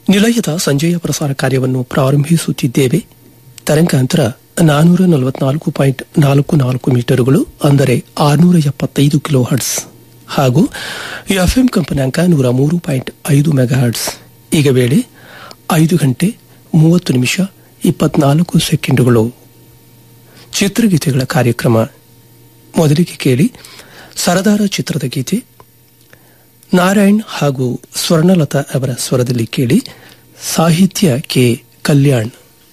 ನಿಲಯದ ಸಂಜೆಯ ಪ್ರಸಾರ ಕಾರ್ಯವನ್ನು ಪ್ರಾರಂಭಿಸುತ್ತಿದ್ದೇವೆ ತರಂಗಾಂತರ ನಾನೂರ ನಲವತ್ನಾಲ್ಕು ಪಾಯಿಂಟ್ ನಾಲ್ಕು ನಾಲ್ಕು ಮೀಟರ್ಗಳು ಅಂದರೆ ಆರುನೂರ ಎಪ್ಪತ್ತೈದು ಕಿಲೋ ಹರ್ಟ್ಸ್ ಹಾಗೂ ಎಫ್ಎಂ ಕಂಪನಾಂಕ ನೂರ ಮೂರು ಪಾಯಿಂಟ್ ಐದು ಮೆಗಾ ಹರ್ಟ್ಸ್ ಈಗ ವೇಳೆ ಐದು ಗಂಟೆ ಮೂವತ್ತು ನಿಮಿಷ ಇಪ್ಪತ್ನಾಲ್ಕು ಸೆಕೆಂಡುಗಳು ಚಿತ್ರಗೀತೆಗಳ ಕಾರ್ಯಕ್ರಮ ಮೊದಲಿಗೆ ಕೇಳಿ ಸರದಾರ ಚಿತ್ರದ ಗೀತೆ ನಾರಾಯಣ್ ಹಾಗೂ ಸ್ವರ್ಣಲತಾ ಅವರ ಸ್ವರದಲ್ಲಿ ಕೇಳಿ ಸಾಹಿತ್ಯ ಕೆ ಕಲ್ಯಾಣ್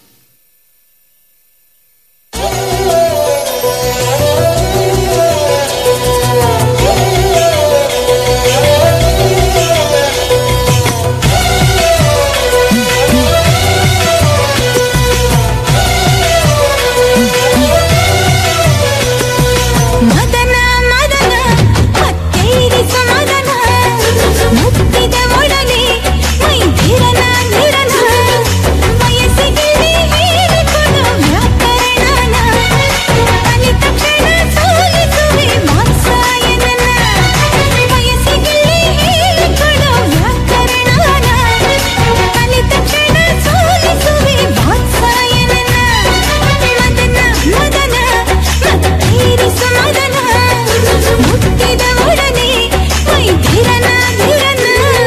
ಮದನ ಮದನ ಮತ್ತೇರಿಸ ಮದನ ಮುತ್ತಿದ ಒಡನೆ ಮೈ ಧಿರನ ಧಿರನ ವಯಸ್ಸಿಗೆ ಹೇಳಿಕೊಡು ವ್ಯಾಕರಣನ ಕಲಿತ ಕ್ಷಣ ಸೋಲಿಸುವೆ ವಾತ್ಸಾಯನನ ವಯಸ್ಸಿಗೆ ಹೇಳಿಕೊಡು ವ್ಯಾಕರಣನ ಕಲಿತ ಕ್ಷಣ ಸೋಲಿಸುವೆ ವಾತ್ಸಾಯನನ ಮದನ ಮದನ ಮತ್ತೇರಿಸ ಮದನ ಮುಟ್ಟಿದ ಒಡನೆ ಮೈ ಧಿರನ ಧಿರನ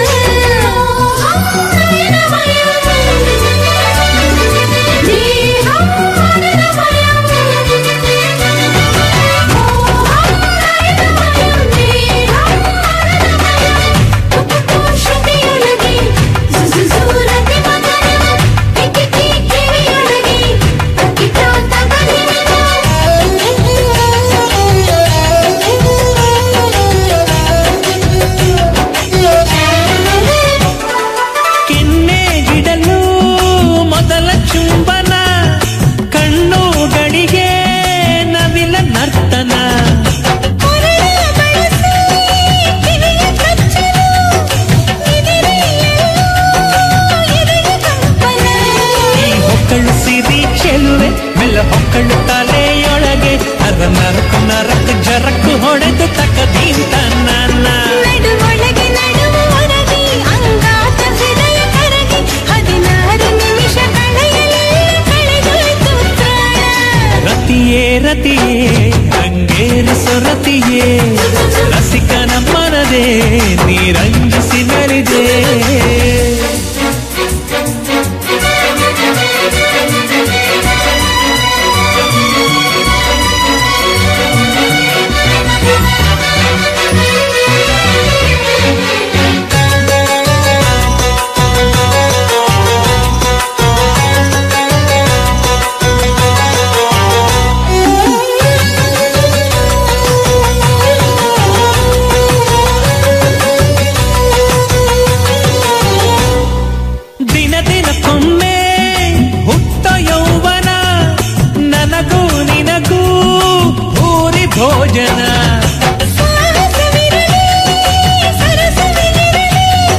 ಶ್ರುತಿಯೊಳಗೆ ಸುಸುರತಿ ಮದನ ಕಿಕ್ಕಿ ಕಿವಿಯೊಳಗೆ ತಕ್ಕಿಟೋ ಕೆನ್ನೆ ಗಿಡಲು ಮೊದಲ ಚುಂಬನ ಕಣ್ಣುಗಳಿಗೆ ನವಿಲ ನರ್ತನ ಈ ಹೊಕ್ಕಳು ಸಿರಿ ಚೆಲುವೆ ಮೆಲ್ಲ ಹೊಕ್ಕಳು ತಲೆಯೊಳಗೆ ಅರ ನರಕು ನರಕು ಜರಕು ಹೊಡೆದು ತಕ್ಕದೀಂತ ನನ್ನ ನಡುವೊಳಗೆ ನಡುವೊರಗಿ ಅಂಗಾತ ಹೃದಯ ಕರಗಿ ಹದಿನಾರು ನಿಮಿಷ ಕಳೆಯಲಿ ಕಳೆದೋಯ್ತು ಪ್ರಾಣ ರತಿಯೇ ರತಿಯೇ ರಂಗೇರಿಸು ರತಿಯೇ ರಸಿಕನ ಮನದೇ ನೀರಂಜಿಸಿ ಮೆರಿದೆ ದಿನ ದಿನಕ್ಕೊಮ್ಮೆ ಹುಟ್ಟ ಯೌವನ ನನಗೂ ನಿನಗೂ ಭೂರಿ ಭೋಜನ ಸಾಹಸವಿರಲಿ ಸರಸವಿರಲಿ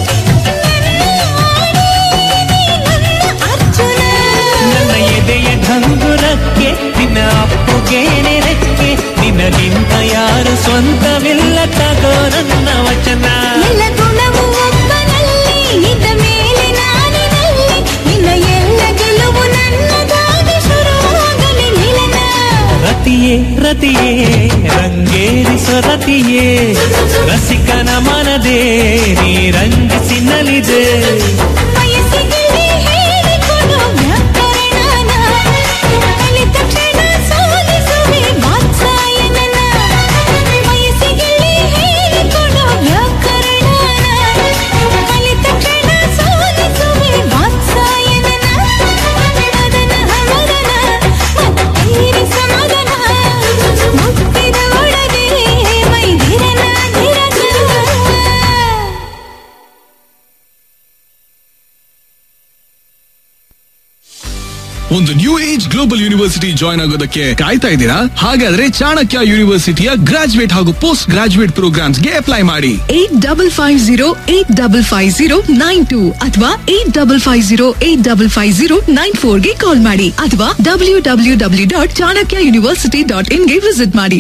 ನನ್ನ ಅರ್ಜುನ ನನ್ನ ಎದೆಯ ಢಂಗುರಕ್ಕೆ ನಿನ್ನ ಅಪ್ಪುಗೇನೆ ರೆಕ್ಕೆ ನಿನಗಿಂತ ಯಾರು ಸ್ವಂತವಿಲ್ಲ ತಗೋ ನನ್ನ ವಚನ ಎಲ್ಲ ಗುಣವು ಒಬ್ಬನಲ್ಲಿ ಇದ್ದ ಮೇಲೆ ನಾನಿನಲ್ಲಿ ನಿನ್ನ ಎಲ್ಲ ಗೆಲುವು ನನ್ನದಾಗಿ ಶುರುವಾಗಲಿ ಮಿಲನ ರತಿಯೇ ರತಿಯೇ ರಂಗೇರಿಸೋ ರತಿಯೇ ರಸಿಕನ ಮನದೇ ನೀರಂಜಿಸಿ ನಲಿದೆ ವಯಸ್ಸಿಗೆ ಹೇಳಿಕೊಡು ವ್ಯಾಕರಣನ ಕಲಿತ ಕ್ಷಣ ಸೋಲಿಸುವೆ ವಾತ್ಸಾಯನನ ವಯಸ್ಸಿಗೆ ಹೇಳಿಕೊಡು ವ್ಯಾಕರಣನ ಕಲಿತ ಕ್ಷಣ ಸೋಲಿಸುವೆ ವಾತ್ಸಾಯನನ ಮದನ ಮದನ ಮತ್ತೇರಿಸ ಮದನ ಮುಟ್ಟಿದ ಒಳಗೆ ಮೈ ಧಿರನ ಧಿರನ ಒಂದು new age global university join ಆಗೋದಕ್ಕೆ ಕಾಯ್ತಾ ಇದ್ದೀರಾ ಹಾಗಾದ್ರೆ ಚಾಣಕ್ಯ ಯೂನಿವರ್ಸಿಟಿಯ ಗ್ರಾಜುಯೇಟ್ ಹಾಗೂ ಪೋಸ್ಟ್ ಗ್ರಾಜುಯೇಟ್ ಪ್ರೋಗ್ರಾಮ್ಸ್ಗೆ ಅಪ್ಲೈ ಮಾಡಿ eight double five zero eight double five zero nine two ಅಥವಾ eight double five zero eight double five zero nine ಫೋರ್ಗೆ ಕಾಲ್ ಮಾಡಿ ಅಥವಾ W W W dot Chanakya university dot ಇನ್ಗೆ ವಿಸಿಟ್ ಮಾಡಿ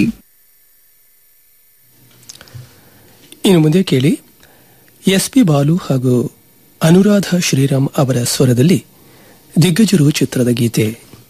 ಇನ್ನು ಮುಂದೆ ಕೇಳಿ ಎಸ್ ಪಿ ಬಾಲು ಹಾಗೂ ಅನುರಾಧ ಶ್ರೀರಾಮ್ ಅವರ ಸ್ವರದಲ್ಲಿ ದಿಗ್ಗಜರು ಚಿತ್ರದ ಗೀತೆ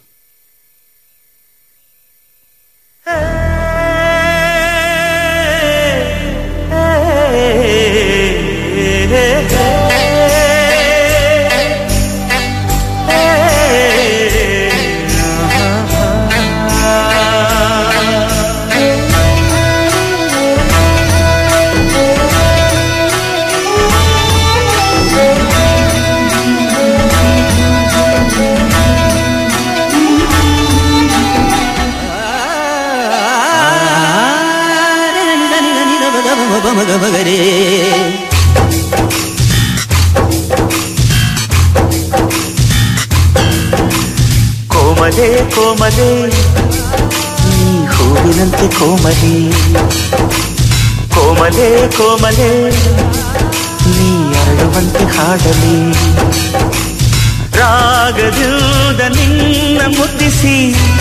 ಕೋಮಲೆ ಕೋಮಲೆ ನೀ ಹೂವಿನಂತೆ ಕೋಮಲೆ ಕೋಮಲೆ ಕೋಮಲೆ ನೀ ಅರಳುವಂತೆ ಹಾಡಲಿ ರಾಗದಿಂದ ನಿನ್ನ ಮುದ್ದಿಸಿ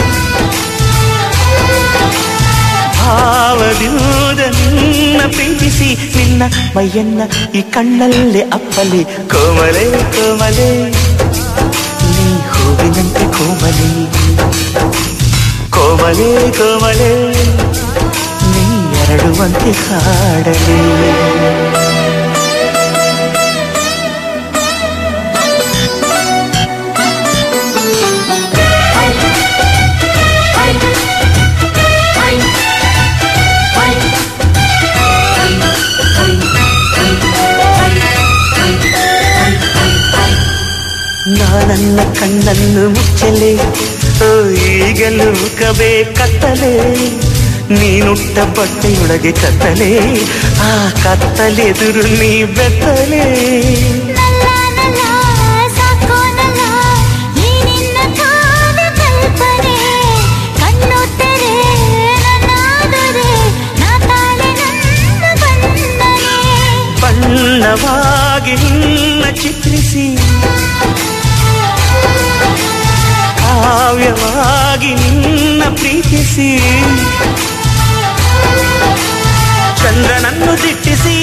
ಭಾವದಿಂದ ನಿನ್ನ ಪ್ರೀತಿಸಿ ನಿನ್ನ ಮೈಯನ್ನ ಈ ಕಣ್ಣಲ್ಲೇ ಅಪ್ಪಲಿ ಕೋಮಲೆ ಕೋಮಲೆ ನೀ ಹೂವಿನಂತೆ ಕೋಮಲೆ ಕೋಮಲೆ ಕೋಮಲೆ ನೀ ಎರಡುವಂತೆ ಹಾಡಲಿ ನಾನನ್ನ ಕಣ್ಣನ್ನು ಮುಚ್ಚಲೆ ಓ, ಈಗಲೂ ಕತ್ತಲೆ ನೀನುಟ್ಟ ಬಟ್ಟೆಯೊಳಗೆ ಕತ್ತಲೆ ಆ ಕತ್ತಲೆದುರು ನೀ ಬೆತ್ತಲೆ ನಲ್ಲ ನಲ್ಲ ಸಾಕೋ ನಲ್ಲ ಈ ನಿನ್ನ ಕಾದ ಕಲ್ಪನೆ ಕಣ್ಣು ತೆರೆ ನನ್ನಾದರೆ ನಾ ತಾಳೆ ನನ್ನ ಬಂಧನೆ ಬಣ್ಣವಾಗಿ ನಿನ್ನ ಚಿತ್ರಿಸಿ ಕಾವ್ಯವಾಗಿ ನಿನ್ನ ಪ್ರೀತಿಸಿ ಚಂದ್ರನನ್ನು ದಿಟ್ಟಿಸಿ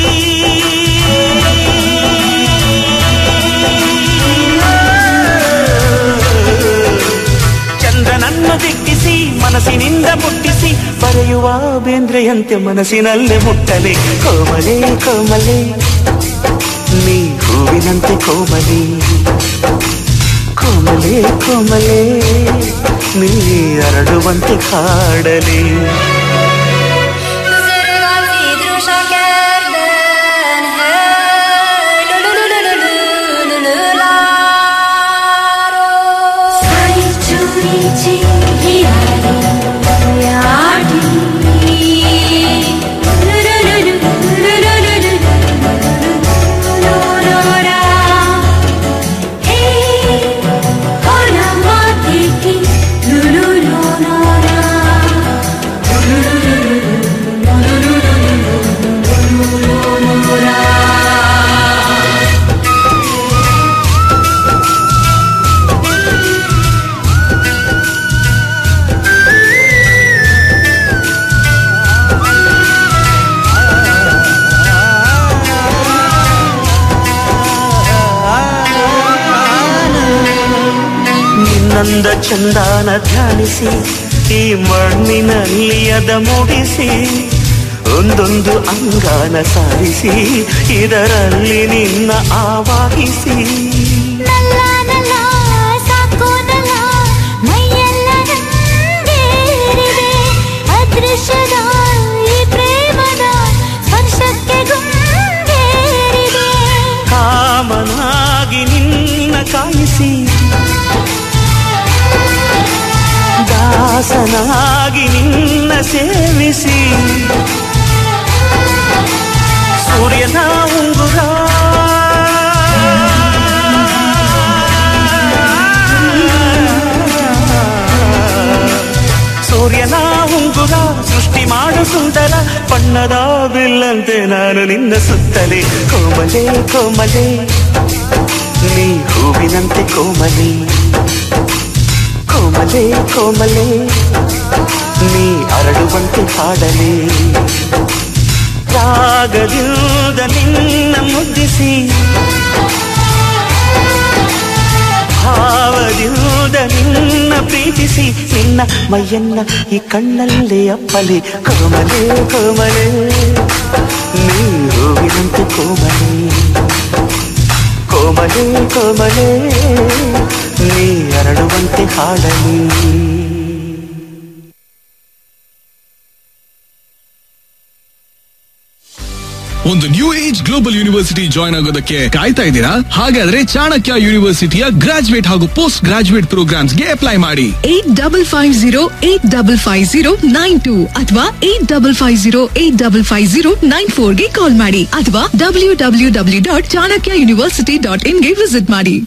ಚಂದ್ರನನ್ನು ದಿಟ್ಟಿಸಿ ಮನಸ್ಸಿನಿಂದ ಮುಟ್ಟಿಸಿ ಬರೆಯುವ ಬೇಂದ್ರೆಯಂತೆ ಮನಸ್ಸಿನಲ್ಲೇ ಮುಟ್ಟಲೆ ಕೋಮಲೆ ಕೋಮಲೆ ನೀ ಹೂವಿನಂತೆ ಕೋಮಲೆ ಕೋಮಲೆ ಕೋಮಲೆ ನೀ ಅರಡುವಂತೆ ಹಾಡಲಿ ನಿನ್ನಂದ ಚಂದಾನ ಧ್ಯಾನಿಸಿ ಈ ಮಣ್ಣಿನಲ್ಲಿ ಅದ ಮೂಡಿಸಿ ಒಂದೊಂದು ಅಂಗಾನ ಸಾರಿಸಿ ಇದರಲ್ಲಿ ನಿನ್ನ ಆವಾಹಿಸಿ ನಲ್ಲ ನಲ್ಲ ಸಾಕೋ ನಲ್ಲ ಮೈಯೆಲ್ಲ ರಂಗೇರಿದೆ ಅದೃಶ್ಯದ ಈ ಪ್ರೇಮದ ಸ್ಪರ್ಶಕ್ಕೆ ಗುಂಗೇರಿದೆ ಕಾಮನಾಗಿ ನಿನ್ನ ಕಾಯಿಸಿ ದಾಸನಾಗಿ ನಿನ್ನ ಸೇವಿಸಿ ಸೂರ್ಯನ ಉಂಗುರ ಸೂರ್ಯನ ಉಂಗುರ ಸೃಷ್ಟಿ ಮಾಡು ಸುಂದರ ಬಣ್ಣದ ಬಿಲ್ಲಂತೆ ನಾನು ನಿನ್ನ ಸುತ್ತಲೇ ಕೋಮಲೆ ಕೋಮಲೆ ನೀ ಹೂವಿನಂತೆ ಕೋಮಲೆ ಕೋಮಲೆ ಕೋಮಲೆ ನೀ ಅರಳುವಂತೆ ಹಾಡಲಿ ರಾಗದಿಂದ ನಿನ್ನ ಮುದ್ದಿಸಿ ಭಾವದಿಂದ ನಿನ್ನ ಪ್ರೀತಿಸಿ ನಿನ್ನ ಮೈಯನ್ನ ಈ ಕಣ್ಣಲ್ಲಿ ಅಪ್ಪಲಿ ಕೋಮಲೆ ಕೋಮಲೆ ನೀ ಹೂವಿನಂತೆ ಕೋಮಲೆ ಕೋಮಲೆ ಕೋಮಲೆ ನೀ ಅರಳುವಂತೆ ಹಾಡಲಿ ಒಂದು new age global university join ಆಗೋದಕ್ಕೆ ಕಾಯ್ತಾ ಇದ್ದೀರಾ ಹಾಗಾದ್ರೆ ಚಾಣಕ್ಯ ಯೂನಿವರ್ಸಿಟಿಯ ಗ್ರಾಜುಯೇಟ್ ಹಾಗೂ ಪೋಸ್ಟ್ ಗ್ರಾಜುಯೇಟ್ ಪ್ರೋಗ್ರಾಮ್ಸ್ಗೆ ಅಪ್ಲೈ ಮಾಡಿ eight double five zero eight double five zero nine two ಅಥವಾ eight double five zero eight double five zero nine ಫೋರ್ಗೆ ಕಾಲ್ ಮಾಡಿ ಅಥವಾ W W W dot Chanakya university dot ಇನ್ಗೆ ವಿಸಿಟ್ ಮಾಡಿ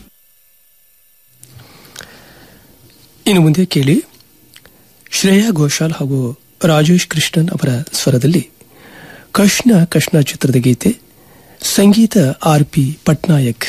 ಇನ್ನು ಮುಂದೆ ಕೇಳಿ ಶ್ರೇಯಾ ಘೋಷಾಲ್ ಹಾಗೂ ರಾಜೇಶ್ ಕೃಷ್ಣನ್ ಅವರ ಸ್ವರದಲ್ಲಿ ಕೃಷ್ಣ ಕೃಷ್ಣ ಚಿತ್ರದ ಗೀತೆ ಸಂಗೀತ ಆರ್ ಪಿ ಪಟ್ನಾಯಕ್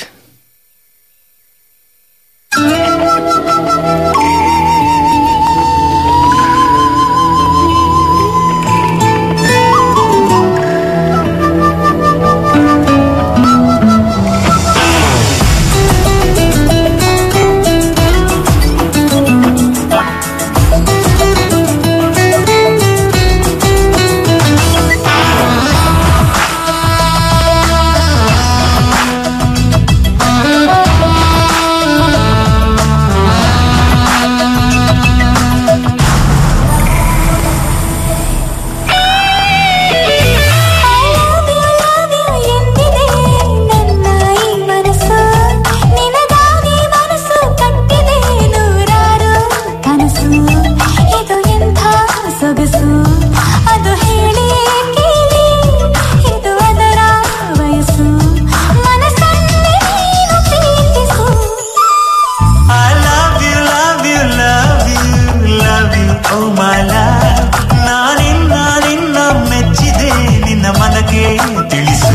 ಎಂದಿದೆ ನನ್ನ ಈ ಮನಸ್ಸು ನಿನಗಾಗಿ ಮನಸ್ಸು ಕಟ್ಟಿದೆ ನೂರಾರು ಕನಸು ಇದು ಎಂಥ ಸೊಗಸು ಅದು ಹೇಳಿ ಕೇಳಿ ಇದು ಅದರ ವಯಸ್ಸು ಮನಸ್ಸನ್ನೇ ನೀನು ಪ್ರೀತಿಸು I love you, love you, love you, love you, oh my love. ನಾನಿನ್ನ ನಿನ್ನ ಮೆಚ್ಚಿದೆ ನಿನ್ನ ಮನಕ್ಕೆ ತಿಳಿಸು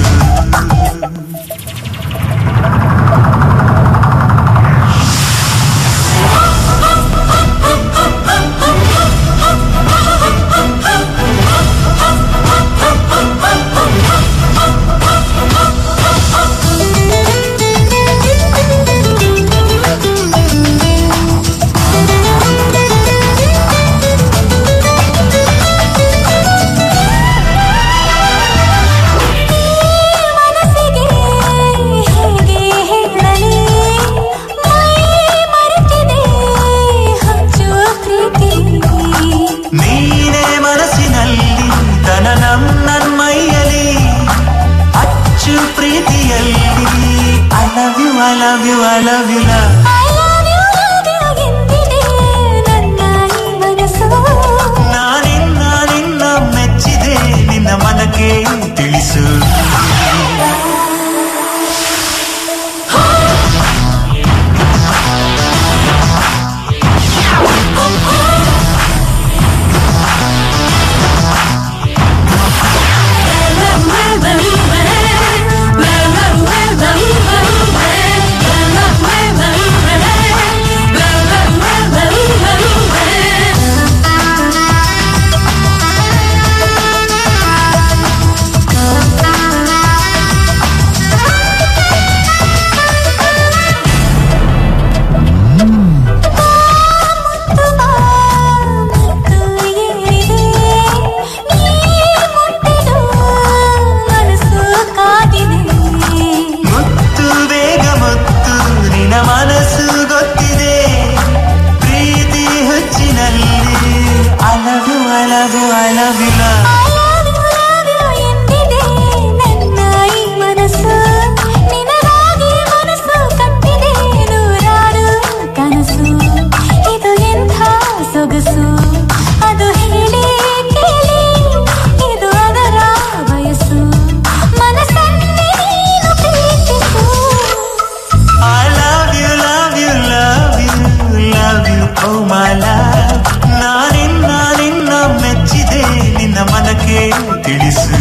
ಮನಸ್ಸಿಗೆ ಹೇಗೆ ಹೇಳಲಿ ಮೈ ಮರೆತಿದೆ ಹಚ್ಚು ಪ್ರೀತಿ ನೀನೇ ಮನಸ್ಸಿನಲ್ಲಿ ತನ ನನ್ನ ಮೈಯಲಿ ಅಚ್ಚು ಪ್ರೀತಿಯಲ್ಲಿ I love you I love you I love you love I love you, love you ಎಂದಿದೆ ನನ್ನ ಈ ಮನಸ್ಸು ನಾನಿನ್ನ ನಿನ್ನ ಮೆಚ್ಚಿದೆ ನಿನ್ನ ಮನಕ್ಕೆ ತಿಳಿಸು ತುಂಬಾ ಮುತ್ತು ಏರಿದೆ ನೀ ಮುಟ್ಟಿದು ಮನಸ್ಸು ಕಾದಿದೆ ಮುತ್ತು ಬೇಗ ಮುತ್ತು ನಿನ್ನ ಮನಸ್ಸು ಗೊತ್ತಿದೆ ಪ್ರೀತಿ ಹುಚ್ಚಿನಲ್ಲಿ I love you I love you I love you love I love you, love you ಎಂದಿದೆ ನನ್ನ ಈ ಮನಸ್ಸು ನಿನಗಾಗಿ ಮನಸ್ಸು ಕಟ್ಟಿದೆ ನೂರಾರು ಕನಸು ಇದು ಎಂಥ ಸೊಗಸು ಅದು ಹೇಳಿ ಕೇಳಿ ಇದು ಅದರ ವಯಸ್ಸು ಮನಸ್ಸನ್ನೇ ನೀನು ಪ್ರೀತಿಸು I love you, love you, love you, love you, oh my love. ನಾನಿನ್ನ ನಿನ್ನ ಮೆಚ್ಚಿದೆ ನಿನ್ನ ಮನಕ್ಕೆ ತಿಳಿಸು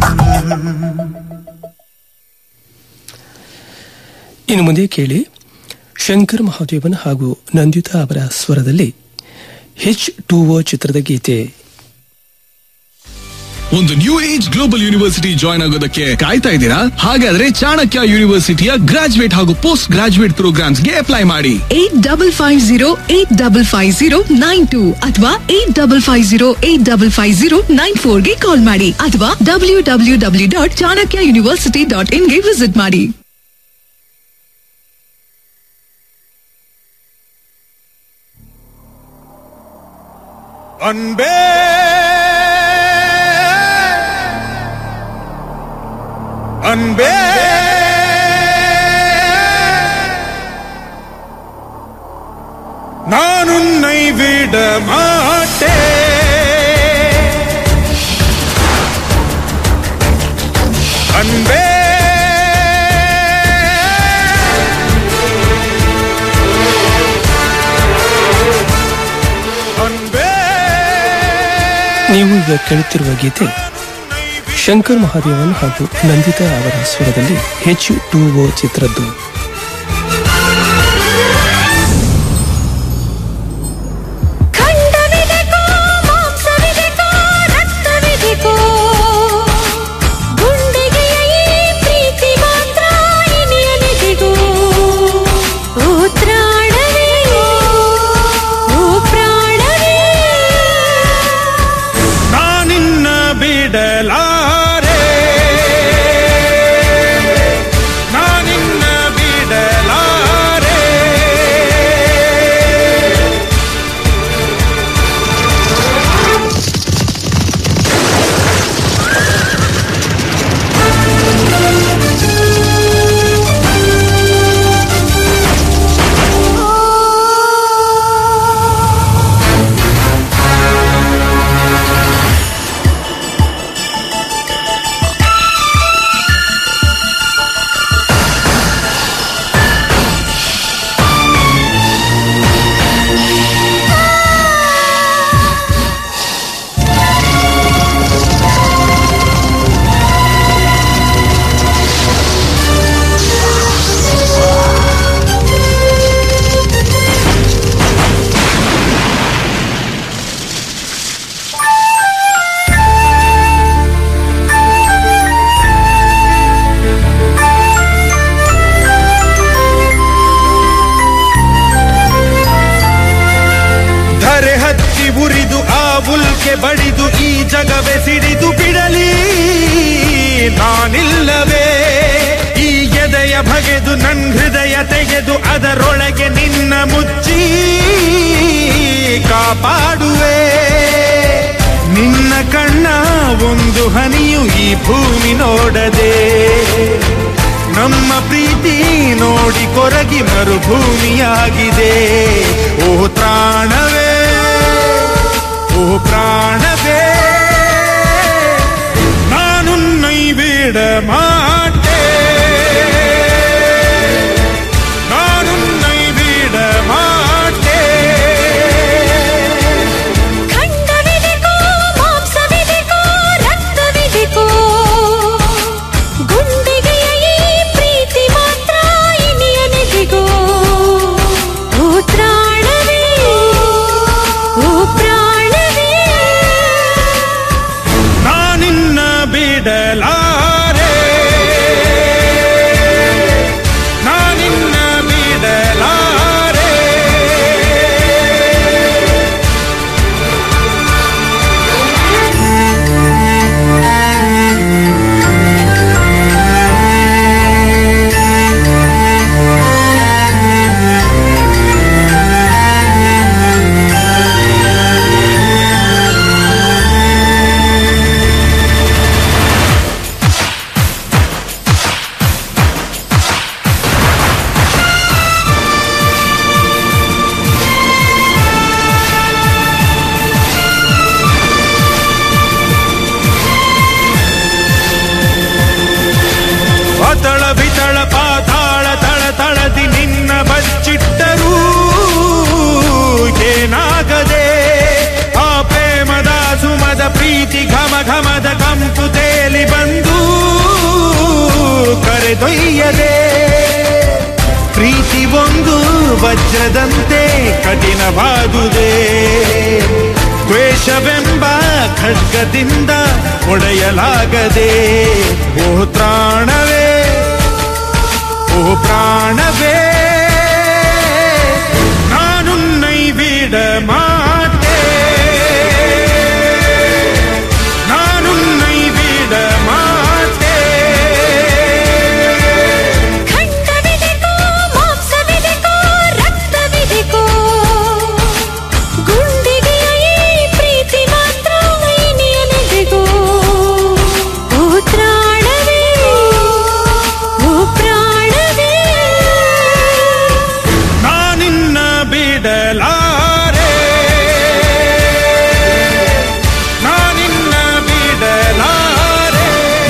ಇನ್ನು ಮುಂದೆ ಕೇಳಿ ಶಂಕರ್ ಮಹಾದೇವನ್ ಹಾಗೂ ನಂದಿತಾ ಅವರ ಸ್ವರದಲ್ಲಿ ಹೆಚ್ ಟು ಓ ಚಿತ್ರದ ಗೀತೆ ಒಂದು new age global university join ಆಗೋದಕ್ಕೆ ಕಾಯ್ತಾ ಇದ್ದೀರಾ ಹಾಗಾದ್ರೆ ಚಾಣಕ್ಯ ಯೂನಿವರ್ಸಿಟಿಯ ಗ್ರಾಜುಯೇಟ್ ಹಾಗೂ ಪೋಸ್ಟ್ ಗ್ರಾಜುಯೇಟ್ ಪ್ರೋಗ್ರಾಮ್ಸ್ ಗೆ ಅಪ್ಲೈ ಮಾಡಿ eight double five zero eight double five zero nine two ಅಥವಾ eight double five zero eight double five zero nine four ಗೆ ಕಾಲ್ ಮಾಡಿ ಅಥವಾ W W W dot Chanakya university dot in ಗೆ visit ಮಾಡಿ ಅನ್ಬೇ ಅನ್ಬೇ நான் உன்னை விட மாட்டேன் அன்பே அன்பே ನೀವು ಈಗ ಕೇಳುತ್ತಿರುವ ಗೀತೆ ಶಂಕರ್ ಮಹಾದೇವನ್ ಹಾಗೂ ನಂದಿತಾ ಅವರ ಸ್ವರದಲ್ಲಿ ಹೆಚ್ ಟು ಓ ಚಿತ್ರದ್ದು ಖಂಡವಿದೆಕೋ ಮಾಂಸವಿದೆಕೋ ರಕ್ತವಿದೆಕೋ ಗುಂಡಿಗೆಯ ಈ ಪ್ರೀತಿ ಮಾತ್ರ ಇನಿಯನಿದಿಗೋ ಓ ತ್ರಾಣವೇ ಓ ಪ್ರಾಣವೇ ನಾನಿನ್ನ ಬಿಡಲಾರೆ ನಾನಿನ್ನ ಬಿಡಲಾರೆ ಧರೆ ಹತ್ತಿ ಉರಿದು ಆ ಉಲ್ಕೆ ಬಡಿದು ಈ ಜಗವೇ ಸಿಡಿದು ಬಿಡಲಿ ನಾನಿಲ್ಲವೇ ಈ ಎದೆಯ ಬಗೆದು ನನ್ ಹೃದಯ ತೆಗೆದು ಅದರೊಳಗೆ ನಿನ್ನ ಮುಚ್ಚಿ ಕಾಪಾಡುವೆ ನಿನ್ನ ಕಣ್ಣ ಒಂದು ಹನಿಯು ಈ ಭೂಮಿ ನೋಡದೆ ನಮ್ಮ ಪ್ರೀತಿ ನೋಡಿ ಕೊರಗಿ ಮರುಭೂಮಿಯಾಗಿದೆ ಓ ಪ್ರಾಣವೇ ಓ ಪ್ರಾಣವೇ ನಾನು ನೈವೇಡ ಮಾಟೆ ನಾನು ನೈವೇಡ ಮಾಟೆ ಖಂಡವಿದೆಕೋ ಮಾಂಸವಿದೆಕೋ ರಕ್ತವಿದೆಕೋ ಗುಂಡಿಗೆಯ ಈ ಪ್ರೀತಿ ಮಾತ್ರ ಇನಿಯನಿದಿಗೋ ಓ ತ್ರಾಣವೇ ಓ ಪ್ರಾಣವೇ ನಾನಿನ್ನ ಬಿಡಲಾರೆ ನಾನಿನ್ನ ಬಿಡಲಾರೆ ಅತಳ ಬಿತಳ ಪಾತಾಳ ತಳ ತಳದಿ ನಿನ್ನ ಬಚ್ಚಿಟ್ಟರೂ ಏನಾಗದೆ ಆ ಪ್ರೇಮದ ಸುಮದ ಪ್ರೀತಿ ಘಮ ಘಮದ ಕಂಪು ತೇಲಿ ಬಂದು ಕರೆದೊಯ್ಯದೆ ಪ್ರೀತಿ ಒಂದು ವಜ್ರದಂತೆ ಕಠಿಣವಾದುದೇ ದ್ವೇಷವೆಂಬ ಖಡ್ಗದಿಂದ ಒಡೆಯಲಾಗದೆ ಓ ತ್ರಾಣವೇ ಓ ಪ್ರಾಣವೇ ನಾನು ನೈವಿಡ ಮಾಟೆ ನಾನು ನೈವಿಡ ಮಾಟೆ ಖಂಡವಿದೆಕೋ ಮಾಂಸವಿದೆಕೋ ರಕ್ತವಿದೆಕೋ ಗುಂಡಿಗೆ ಈ ಪ್ರೀತಿ ಮಾತ್ರ ಇನಿಯಲಿದೆಗೋ ಓ ತ್ರಾಣವೇ ಓ ಪ್ರಾಣವೇ ನಾನಿನ್ನ ಬಿಡಲಾರೆ ನಾನಿನ್ನ ಬಿಡಲಾರೆ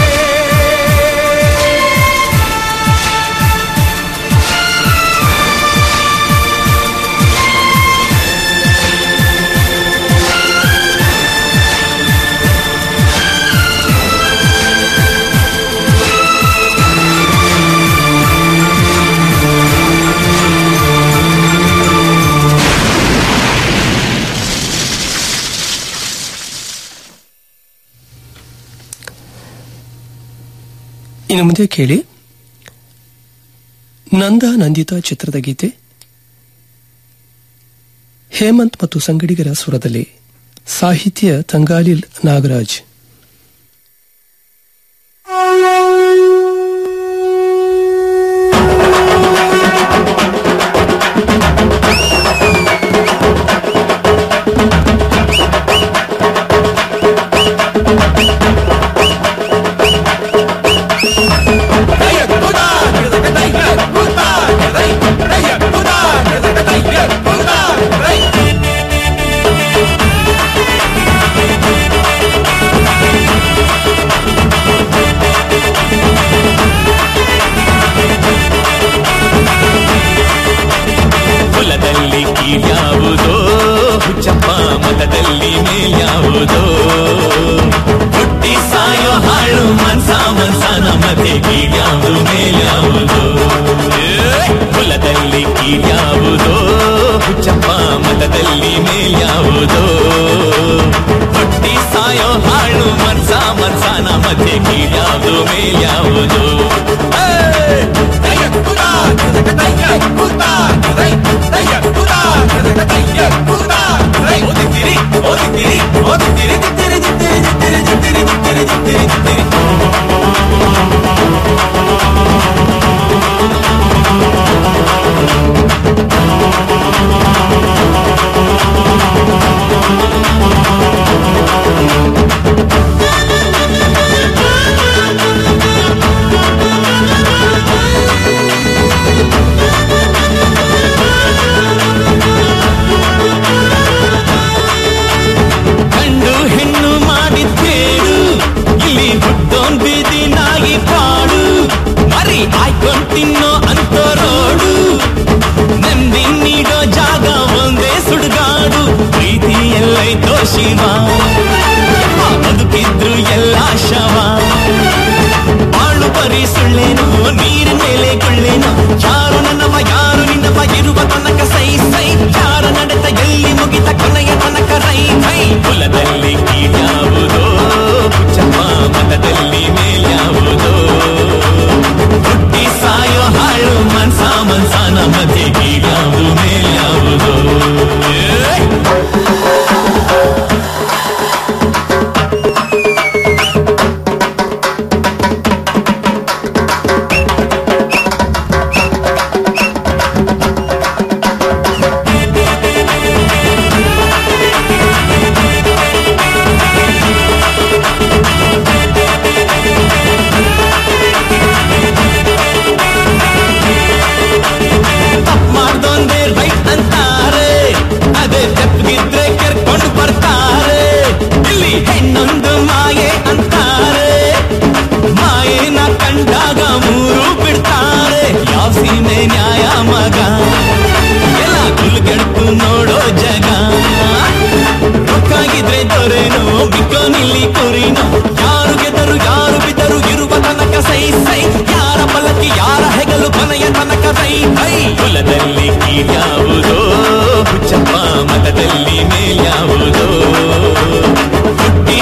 ಇನ್ನು ಮುಂದೆ ಕೇಳಿ ನಂದ ನಂದಿತ ಚಿತ್ರದ ಗೀತೆ ಹೇಮಂತ್ ಮತ್ತು ಸಂಗಡಿಗರ ಸ್ವರದಲ್ಲಿ ಸಾಹಿತ್ಯ ತಂಗಾಲಿಲ್ ನಾಗರಾಜ್ ಕುಲದಲ್ಲಿ ಕೀಳ್ಯಾವುದೋ ಹುಚ್ಚಪ್ಪ ಮತದಲ್ಲಿ ಮೇಲ್ಯಾವುದೋ ಹುಟ್ಟಿ ಸಾಯೋ ಹಾಳು ಮನ್ಸ ಮನ್ಸನ ಮಧ್ಯೆ ಕೀಳ್ಯಾವುದು ಮೇಲ್ಯಾವುದೋ ಏ, ಕುಲದಲ್ಲಿ ಕೀಳ್ಯಾವುದೋ ಹುಚ್ಚಪ್ಪ ಮತದಲ್ಲಿ ಮೇಲ್ಯಾವುದೋ ಹುಟ್ಟಿ ಸಾಯೋ ಹಾಳು ಮನ್ಸ ಮನ್ಸನ ಮಧ್ಯೆ ಕೀಳ್ಯಾವುದು ಮೇಲ್ಯಾವುದು ಏ! ಓದಿದ್ದೀರಿ ಓದಿದ್ದೀರಿ ಓದಿದ್ದೀರಿ ದಿತ್ತಿರಿ ದಿತ್ತಿರಿ ದಿತ್ತಿರಿ ದಿತ್ತಿರಿ ದಿತ್ತಿರಿ ದಿತ್ತಿರಿ ದಿತ್ತಿರಿ ಗಂಡು ಹೆಣ್ಣು ಮಾಡಿದ್ದೇಳು ಇಲ್ಲಿ ಹುಟ್ಟೋನ್ ಬೀದಿ ನಾಯಿ ಪಾಡು ಮರಿ ಆಯ್ಕೊಂಡ್ ತಿನ್ನೋ ಅಂತರೋಡು ನೆಮ್ಮದಿ ನೀಡೋ ಜಾಗ ಒಂದೇ ಸುಡುಗಾಡು ಪ್ರೀತಿ ಎಲ್ಲೈತೋ ಶಿವ ಆ ಬದುಕಿದ್ರು ಎಲ್ಲ ಶವ ಬಾಳು ಬರೀ ಸುಳ್ಳೇನು ನೀರಿನ ಮೇಲೆ ಕೊಳ್ಳೇನು ಯಾರು ನನ್ನವ ಯಾರು ನಿನ್ನವ ಇರುವ ತನಕ ಸೈ ಸೈ ಯಾರ ನಡೆತ ಎಲ್ಲಿ ಮುಗಿತ ಕೊನೆಯ ತನಕ ರೈ ರೈ ಕುಲದಲ್ಲಿ ಕೀಳ್ಯಾವುದೋ ಹುಚ್ಚಪ್ಪ ಮತದಲ್ಲಿ ಮೇಲ್ಯಾವುದೋ ಹುಟ್ಟಿ ಸಾಯೋ ಹಾಳು ಮನ್ಸ ಮನ್ಸನ ಮಧ್ಯೆ ಕೀಳ್ಯಾವುದು ಮೇಲ್ಯಾವುದೋ ಏ! ತಪ್ಪು ಮಾಡ್ದೊಂದೇ ರೈಟ್ ಅಂತಾರೆ ಅದೇ ತಪ್ಪಿದ್ರೆ ಕೆರ್ಕೊಂಡು ಬರ್ತಾರೆ ಇಲ್ಲಿ ಹೆಣ್ಣೊಂದು ಮಾಯೆ ಅಂತಾರೆ ಮಾಯೆನ ಕಂಡಾಗ ಮೂರು ಬಿಡ್ತಾರೆ ಯಾವ ಸೀಮೆ ನ್ಯಾಯ ಮಗ ಎಲ್ಲ ಕುಲ್ಗೆಡ್ತು ನೋಡೋ ಜಗ ರೊಕ್ಕಾಗಿದ್ರೆ ದೊರೆನೋ ಬಿಕ್ಕೋ ನಿಲ್ಲಿ ಕುರಿನೋ ಯಾರು ಗೆದರು ಯಾರು ಬಿದ್ದರು ಇರುವ ತನಕ ಸೈ ಸೈ ಯಾರ ಫಲಕ್ಕೆ ಯಾರ ಹೆಗಲು ಕೊನೆಯ ತನಕ ರೈ ರೈ ಕುಲದಲ್ಲಿ ಕೀಳ್ಯಾವುದೋ ಹುಚ್ಚಪ್ಪ ಮತದಲ್ಲಿ ಮೇಲ್ಯಾವುದೋ ಹುಟ್ಟಿ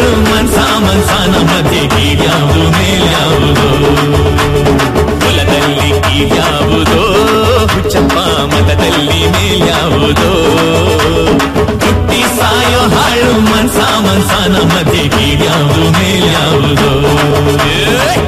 ಹಾಳು ಮನ್ಸ ಮನ್ಸನ ಮಧ್ಯೆ ಕೀಳ್ಯಾವುದು ಮೇಲ್ಯಾವುದೋ ಕುಲದಲ್ಲಿ ಕೀಳ್ಯಾವುದೋ ಹುಚ್ಚಪ್ಪ ಮತದಲ್ಲಿ ಮೇಲ್ಯಾವುದೋ ಹುಟ್ಟಿ ಸಾಯೋ ಹಾಳು ಮನ್ಸ ಮನ್ಸನ ಮಧ್ಯೆ ಕೀಳ್ಯಾವುದು ಮೇಲ್ಯಾವುದೋ ಏಯ್!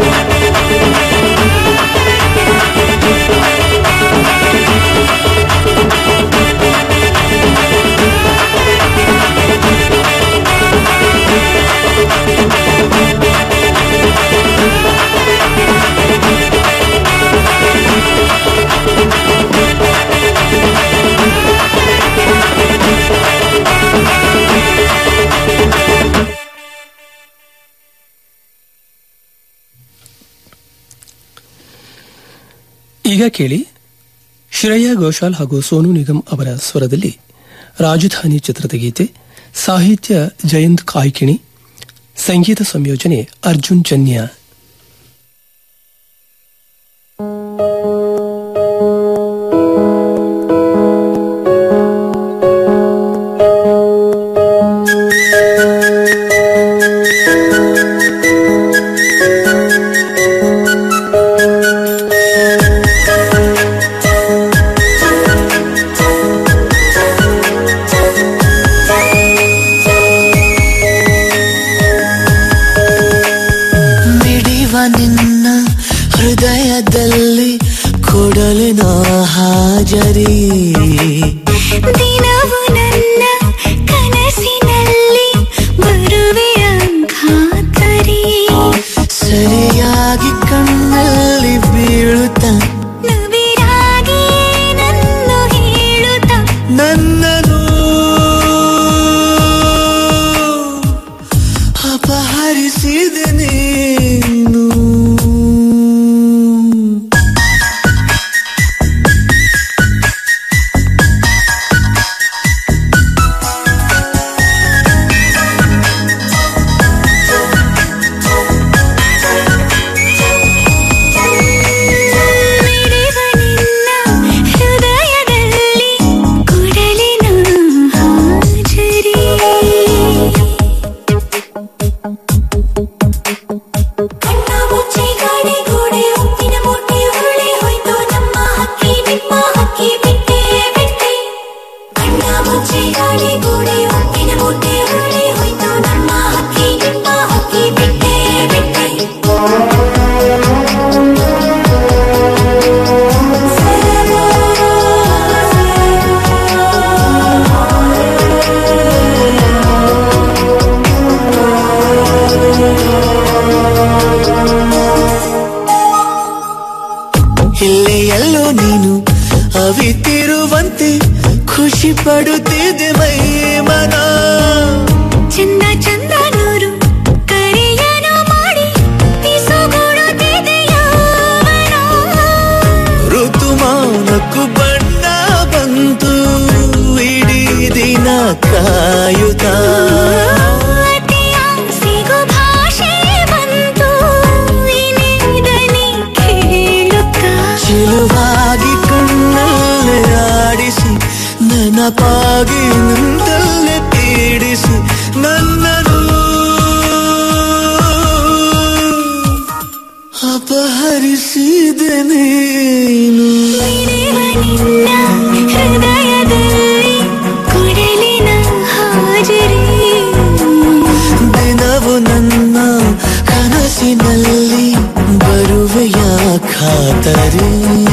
ಈಗ ಕೇಳಿ ಶ್ರೇಯಾ ಘೋಷಾಲ್ ಹಾಗೂ ಸೋನು ನಿಗಮ್ ಅವರ ಸ್ವರದಲ್ಲಿ ರಾಜಧಾನಿ ಚಿತ್ರದ ಗೀತೆ ಸಾಹಿತ್ಯ ಜಯಂತ್ ಕಾಯ್ಕಿಣಿ ಸಂಗೀತ ಸಂಯೋಜನೆ ಅರ್ಜುನ್ ಜನ್ಯ ಮಿಡಿವ ನಿನ್ನ ಹೃದಯದಲ್ಲಿ ಕೊಡಲಿನ ಹಾಜರಿ ದಿನವು ನನ್ನ ಕನಸಿನಲ್ಲಿ ಬರುವೆಯ ಖಾತರಿ ಸರಿಯಾಗಿ ಕಣ್ಣಲ್ಲಿ ಬೀಳುತ್ತ ನವಿರಾಗಿ ನನ್ನ ಹೇಳುತ್ತ ನನ್ನನು ಅಪಹರಿಸಿದ ನೀನು ಮಿಡಿವ ನಿನ್ನ ಹೃದಯದಲ್ಲಿ ಕೊಡಲಿನ ಹಾಜರಿ ಕಣ್ಣ ಮುಚ್ಚಿ ಗಾಡಿ ಗೋಡೆ ಉಪ್ಪಿನ ಮೂಟೆ ಉರುಳಿ ಹೋಯ್ತು ನಮ್ಮ ಹಕ್ಕಿ ನಿಮ್ಮ ಹಕ್ಕಿ ಬಿಟ್ಟೆ ಬಿಟ್ಟೆ ಕಣ್ಣ ಮುಚ್ಚಿ ಗಾಡಿ ಗೋಡೆ ಉಪ್ಪಿನ ಮೂಟೆ ಉರುಳಿ ಹೋಯ್ತು ನಮ್ಮ ಹಕ್ಕಿ ನಿಮ್ಮ ಹಕ್ಕಿ ಬಿಟ್ಟೆ ಬಿಟ್ಟೆ ಇಲ್ಲೇ ಎಲ್ಲೋ ನೀನು ಅವಿತಿರುವಂತೆ ಖುಷಿ ಪಡುತ್ತಿದೆ ಮೈ ಮನ ಚಂದ ಚಂದ ನೂರು ಕರೆಯನು ಮಾಡಿ ಪಿಸುಗುಡುತ್ತಿದೆ ಯೌವನ. ಋತುಮಾನಕ್ಕೂ ಬಣ್ಣ ಬಂತು ಇಡೀ ದಿನ ಕಾಯುತ್ತ ಅತಿಯ ಸಿಗು ಭಾಷೆ ಬಂತು ಇನಿದನಿ ಕೇಳುತ್ತ ಚಿಲುವಾಗಿ ಕಣ್ಣಲ್ಲೇ ಆಡಿಸಿ ನೆನಪಾಗಿ ನಿಂತಲ್ಲೇ ಪೀಡಿಸಿ ನನ್ನನು ಅಪಹರಿಸಿದೆ ನೀನು ಮಿಡಿವ ನಿನ್ನ ಹೃದಯದಲ್ಲಿ ಕೊಡಲಿನ ಹಾಜರಿ ದಿನವು ನನ್ನ ಕನಸಿನಲ್ಲಿ ಬರುವೆಯ ಖಾತರಿ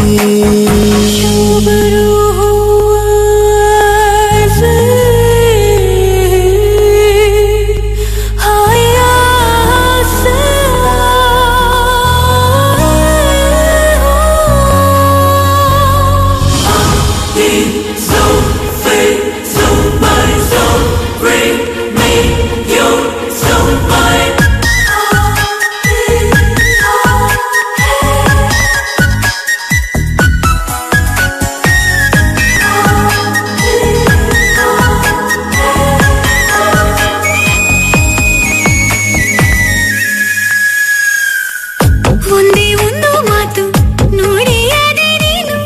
ಒಂದೇ ಒಂದು ಮಾತು ನುಡಿಯದೆ ನೀನು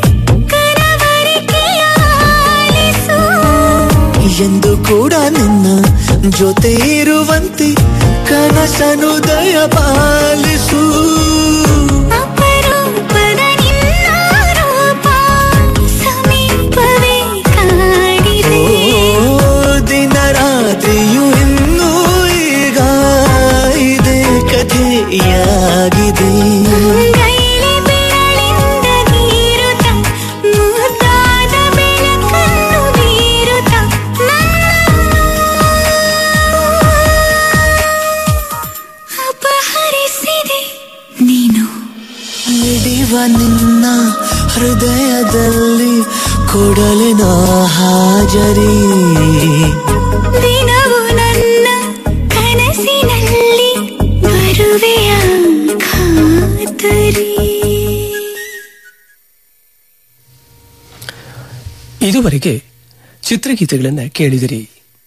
ಕನವರಿಕೆಯ ಆಲಿಸು ಎಂದು ಕೂಡ ನಿನ್ನ ಜೊತೆ ಇರುವಂತೆ ಕನಸನು ದಯ ಪಾಲಿಸು ಅಪರೂಪದ ನಿನ್ನ ರೂಪ ಸಮೀಪವೇ ಕಾಡಿದೆ ಓ ದಿನ ರಾತ್ರಿಯು ಇನ್ನೂ ಈಗ ಇದೆ ಕಥೆಯಾಗಿದೆ ಗೈಲಿ ಬೆರಳಿಂದ ಗೀರುತ್ತ ಮುದ್ದಾದ ಬೆಳಕನ್ನು ಬೀರುತ್ತ ಅಪಹರಿಸಿದೆ ನೀನು ಮಿಡಿವ ನಿನ್ನ ಹೃದಯದಲ್ಲಿ ಕೊಡಲಿನ ಹಾಜರಿ ದಿನವು ನನ್ನ ಕನಸಿನಲ್ಲಿ ಬರುವೆಯ ಖಾತರಿ ಇದುವರೆಗೆ ಚಿತ್ರಗೀತೆಗಳನ್ನು ಕೇಳಿದಿರಿ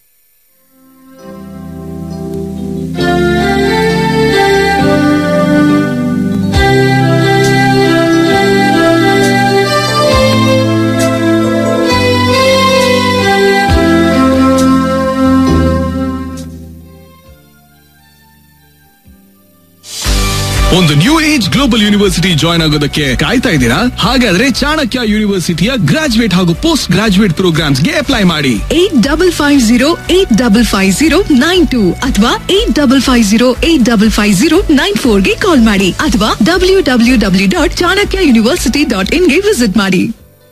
ಒಂದು new age global university join ಆಗೋದಕ್ಕೆ ಕಾಯ್ತಾ ಇದ್ದೀರಾ ಹಾಗಾದ್ರೆ ಚಾಣಕ್ಯ ಯೂನಿವರ್ಸಿಟಿಯ ಗ್ರಾಜುಯೇಟ್ ಹಾಗೂ ಪೋಸ್ಟ್ ಗ್ರಾಜುಯೇಟ್ ಪ್ರೋಗ್ರಾಮ್ಸ್ಗೆ ಅಪ್ಲೈ ಮಾಡಿ eight double five zero eight double five zero nine two ಅಥವಾ eight double five zero eight double five zero nine ಫೋರ್ಗೆ ಕಾಲ್ ಮಾಡಿ ಅಥವಾ W W W dot Chanakya university dot ಇನ್ಗೆ ವಿಸಿಟ್ ಮಾಡಿ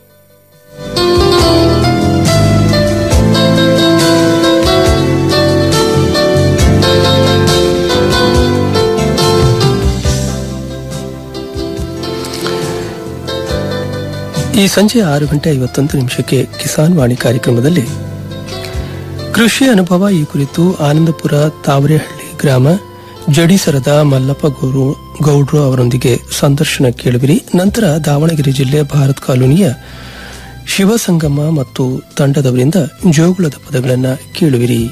ಈ ಸಂಜೆ ಆರು ಗಂಟೆ ಐವತ್ತೊಂದು ನಿಮಿಷಕ್ಕೆ ಕಿಸಾನ್ ವಾಣಿ ಕಾರ್ಯಕ್ರಮದಲ್ಲಿ ಕೃಷಿ ಅನುಭವ ಈ ಕುರಿತು ಆನಂದಪುರ ತಾವರೆಹಳ್ಳಿ ಗ್ರಾಮ ಜಡಿಸರದ ಮಲ್ಲಪ್ಪ ಗೌರು ಗೌಡ್ರು ಅವರೊಂದಿಗೆ ಸಂದರ್ಶನ ಕೇಳುವಿರಿ ನಂತರ ದಾವಣಗೆರೆ ಜಿಲ್ಲೆ ಭಾರತ್ ಕಾಲೋನಿಯ ಶಿವಸಂಗಮ ಮತ್ತು ತಂಡದವರಿಂದ ಜೋಗುಳದ ಪದಗಳನ್ನು ಕೇಳುವಿರಿ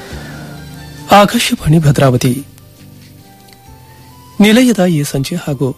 ಆಕಾಶವಾಣಿ ಭದ್ರಾವತಿ ನಿಲಯದ ಈ ಸಂಜೆ ಹಾಗೂ